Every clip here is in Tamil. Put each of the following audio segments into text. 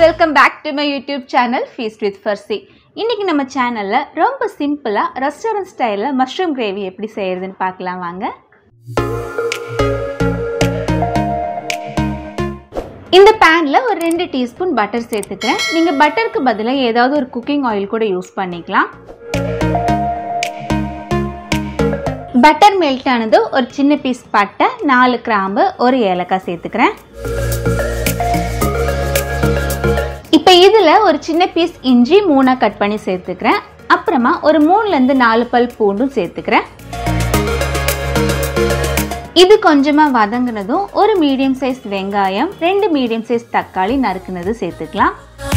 welcome back to my YouTube channel feast with ஃபர்சி இன்னைக்கு நம்ம சேனலில் ரொம்ப சிம்பிளாக ரெஸ்டாரண்ட் ஸ்டைலில் மஷ்ரூம் கிரேவி எப்படி செய்யறதுன்னு பார்க்கலாம் வாங்க இந்த பேனில் ஒரு ரெண்டு டீஸ்பூன் பட்டர் சேர்த்துக்கிறேன் நீங்கள் பட்டருக்கு பதிலாக ஏதாவது ஒரு குக்கிங் ஆயில் கூட யூஸ் பண்ணிக்கலாம் பட்டர் மெல்ட் ஆனது ஒரு சின்ன பீஸ் பட்டை நாலு கிராம்பு ஒரு ஏலக்காய் சேர்த்துக்கிறேன் இப்போ இதில் ஒரு சின்ன பீஸ் இஞ்சி மூணாக கட் பண்ணி சேர்த்துக்கிறேன் அப்புறமா ஒரு மூணுலேருந்து நாலு பல் பூண்டும் சேர்த்துக்கிறேன் இது கொஞ்சமாக வதங்கினதும் ஒரு மீடியம் சைஸ் வெங்காயம் ரெண்டு மீடியம் சைஸ் தக்காளி நறுக்குனது சேர்த்துக்கலாம்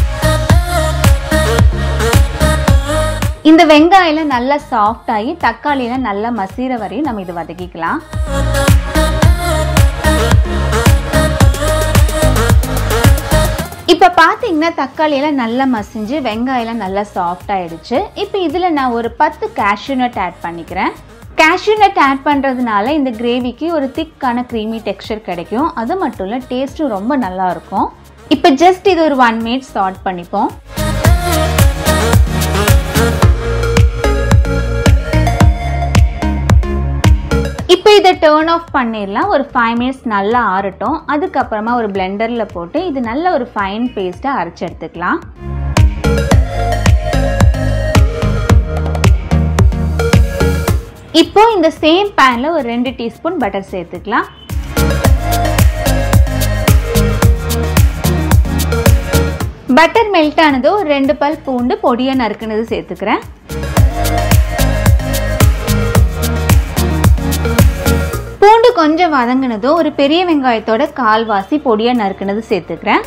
இந்த வெங்காயம் நல்லா சாஃப்ட் ஆகி தக்காளியெல்லாம் நல்லா மசீர வரையும் நம்ம இதை வதக்கிக்கலாம் இப்போ பார்த்தீங்கன்னா தக்காளியெல்லாம் நல்லா மசிஞ்சு வெங்காயம்லாம் நல்லா சாஃப்ட் ஆயிடுச்சு இப்போ இதில் நான் ஒரு பத்து கேஷ்யூ நட் ஆட் பண்ணிக்கிறேன் கேஷ்யூ நட் ஆட் பண்ணுறதுனால இந்த கிரேவிக்கு ஒரு திக்கான க்ரீமி டெக்ஸ்சர் கிடைக்கும் அது மட்டும் இல்லை டேஸ்ட்டும் ரொம்ப நல்லா இருக்கும் இப்போ ஜஸ்ட் இது ஒரு ஒன் மினிட் சாட் பண்ணிப்போம் இப்போ இதை டேர்ன் ஆஃப் பண்ணிடலாம் ஒரு ஃபைவ் மினிட்ஸ் நல்லா ஆறட்டும் அதுக்கப்புறமா ஒரு பிளெண்டரில் போட்டு இது நல்ல ஒரு ஃபைன் பேஸ்ட்டாக அரைச்சி எடுத்துக்கலாம் இப்போ இந்த சேம் பேனில் ஒரு ரெண்டு டீஸ்பூன் பட்டர் சேர்த்துக்கலாம் பட்டர் மெல்ட் ஆனதோ ஒரு ரெண்டு பல் பூண்டு பொடியாக நறுக்குனது சேர்த்துக்கிறேன் பூண்டு கொஞ்சம் வதங்கினதும் ஒரு பெரிய வெங்காயத்தோட கால்வாசி பொடியாக நறுக்குனது சேர்த்துக்கிறேன்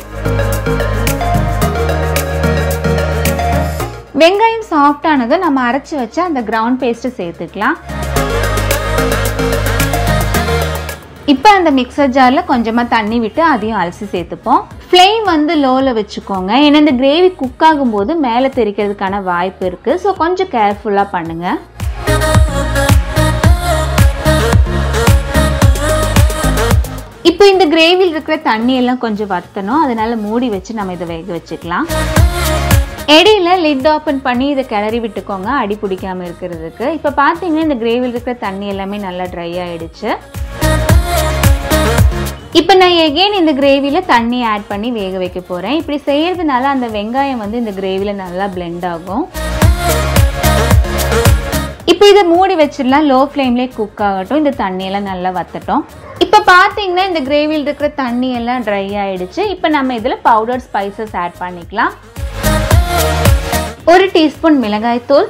வெங்காயம் சாஃப்ட் ஆனதும் நம்ம அரைச்சி வச்ச அந்த கிரவுண்ட் பேஸ்ட்டை சேர்த்துக்கலாம் இப்போ அந்த மிக்சர் ஜாரில் கொஞ்சமாக தண்ணி விட்டு அதையும் அலசி சேர்த்துப்போம் ஃப்ளேம் வந்து லோவில் வச்சுக்கோங்க ஏன்னா இந்த கிரேவி குக் ஆகும்போது மேலே தெரிக்கிறதுக்கான வாய்ப்பு இருக்குது ஸோ கொஞ்சம் கேர்ஃபுல்லாக பண்ணுங்கள் இப்போ இந்த கிரேவியில் இருக்கிற தண்ணி எல்லாம் கொஞ்சம் வத்தணும் அதனால மூடி வச்சு நம்ம இதை வேக வச்சுக்கலாம் இடையில லிட் ஓப்பன் பண்ணி இதை கிளறி விட்டுக்கோங்க அடி பிடிக்காம இருக்கிறதுக்கு இப்போ பார்த்தீங்கன்னா இந்த கிரேவியில் இருக்கிற தண்ணி எல்லாமே நல்லா ட்ரை ஆயிடுச்சு இப்போ நான் எகெயின் இந்த கிரேவியில் தண்ணி ஆட் பண்ணி வேக வைக்க போகிறேன் இப்படி செய்யறதுனால அந்த வெங்காயம் வந்து இந்த கிரேவியில் நல்லா பிளெண்ட் ஆகும் இப்போ இதை மூடி வச்சிடலாம் லோ ஃப்ளேம்லேயே குக் ஆகட்டும் இந்த தண்ணியெல்லாம் நல்லா வத்தட்டும் இப்போ பார்த்தீங்கன்னா இந்த கிரேவியில் இருக்கிற தண்ணி எல்லாம் ட்ரை ஆயிடுச்சு இப்போ நம்ம இதில் பவுடர் ஸ்பைசஸ் ஆட் பண்ணிக்கலாம் ஒரு டீஸ்பூன் மிளகாய்த்தூள்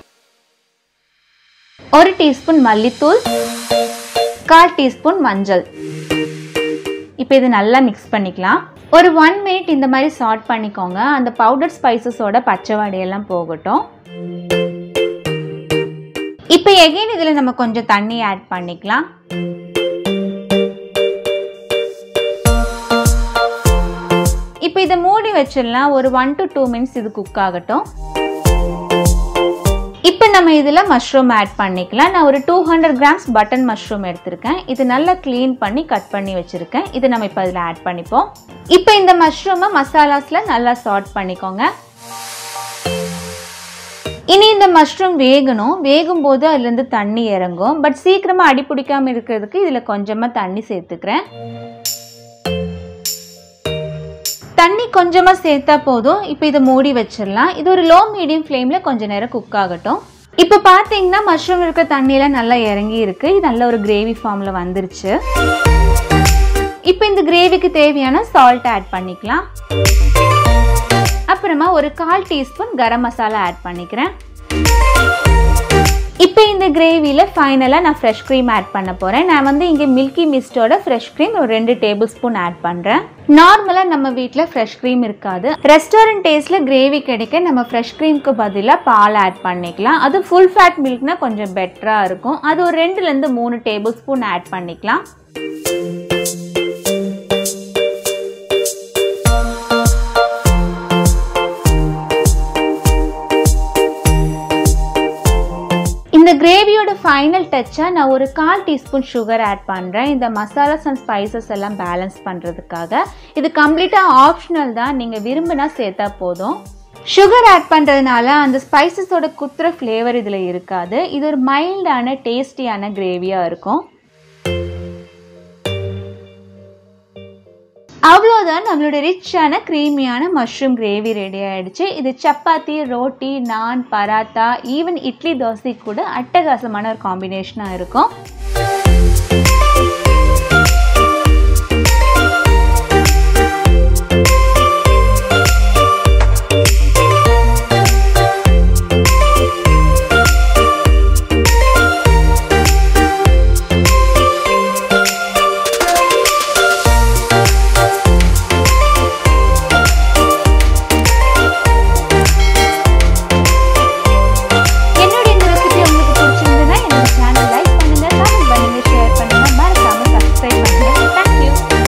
ஒரு டீஸ்பூன் மல்லித்தூள் கால் டீஸ்பூன் மஞ்சள் இப்போ இது நல்லா மிக்ஸ் பண்ணிக்கலாம் ஒரு ஒன் மினிட் இந்த மாதிரி சாட் பண்ணிக்கோங்க அந்த பவுடர் ஸ்பைசஸோட பச்சை வாடையெல்லாம் போகட்டும் இப்போ எகைன் இதில் நம்ம கொஞ்சம் தண்ணி ஆட் பண்ணிக்கலாம் இப்போ இதை மூடி வச்சிடலாம் ஒரு ஒன் டு டூ மினிட்ஸ் இது குக் ஆகட்டும் இப்போ நம்ம இதில் மஷ்ரூம் ஆட் பண்ணிக்கலாம் நான் ஒரு two hundred grams button mushroom எடுத்திருக்கேன் இது நல்லா க்ளீன் பண்ணி கட் பண்ணி வச்சுருக்கேன் இதை நம்ம இப்போ அதில் ஆட் பண்ணிப்போம் இப்போ இந்த மஷ்ரூமை மசாலாஸில் நல்லா சாட் பண்ணிக்கோங்க இனி இந்த மஷ்ரூம் வேகணும் வேகும் போது அதுலேருந்து தண்ணி இறங்கும் பட் சீக்கிரமாக அடி பிடிக்காம இருக்கிறதுக்கு இதில் கொஞ்சமாக தண்ணி சேர்த்துக்கிறேன் தண்ணி கொஞ்சமாக சேர்த்தா போதும் இப்போ இதை மூடி வச்சிடலாம் இது ஒரு லோ மீடியம் ஃப்ளேமில் கொஞ்ச நேரம் குக் ஆகட்டும் இப்போ பார்த்தீங்கன்னா மஷ்ரூம் இருக்கிற தண்ணியெல்லாம் நல்லா இறங்கி இருக்கு இது நல்ல ஒரு கிரேவி ஃபார்மில் வந்துருச்சு இப்போ இந்த கிரேவிக்கு தேவையான சால்ட் ஆட் பண்ணிக்கலாம் அப்புறமா ஒரு கால் டீஸ்பூன் கரம் மசாலா ஆட் பண்ணிக்கிறேன் இப்போ இந்த கிரேவியில் ஃபைனலாக நான் ஃப்ரெஷ் க்ரீம் ஆட் பண்ண போகிறேன் நான் வந்து இங்கே மில்கி மிஸ்டோட ஃப்ரெஷ் க்ரீம் ஒரு ரெண்டு டேபிள் ஸ்பூன் ஆட் பண்ணுறேன் நார்மலாக நம்ம வீட்டில் ஃப்ரெஷ் க்ரீம் இருக்காது ரெஸ்டாரண்ட் டேஸ்ட்டில் கிரேவி கிடைக்க நம்ம ஃப்ரெஷ் க்ரீம்க்கு பதிலாக பால் ஆட் பண்ணிக்கலாம் அது ஃபுல் ஃபேட் மில்க்னா கொஞ்சம் பெட்டராக இருக்கும் அது ஒரு ரெண்டுலேருந்து மூணு டேபிள் ஸ்பூன் ஆட் பண்ணிக்கலாம் இந்த கிரேவியோட ஃபைனல் டச்சாக நான் ஒரு கால் டீஸ்பூன் சுகர் ஆட் பண்ணுறேன் இந்த மசாலாஸ் அண்ட் ஸ்பைசஸ் எல்லாம் பேலன்ஸ் பண்ணுறதுக்காக இது கம்ப்ளீட்டாக ஆப்ஷனல் தான் நீங்கள் விரும்பினா சேர்த்தா போதும் சுகர் ஆட் பண்ணுறதுனால அந்த ஸ்பைசஸோட குத்துற ஃப்ளேவர் இதில் இருக்காது இது ஒரு மைல்டான டேஸ்டியான கிரேவியாக இருக்கும் அவ்வளோதான் நம்மளோட ரிச்சான க்ரீமியான மஷ்ரூம் கிரேவி ரெடி ஆயிடுச்சு இது சப்பாத்தி ரோட்டி நான் பராத்தா ஈவன் இட்லி தோசை கூட அட்டகாசமான ஒரு காம்பினேஷனாக இருக்கும்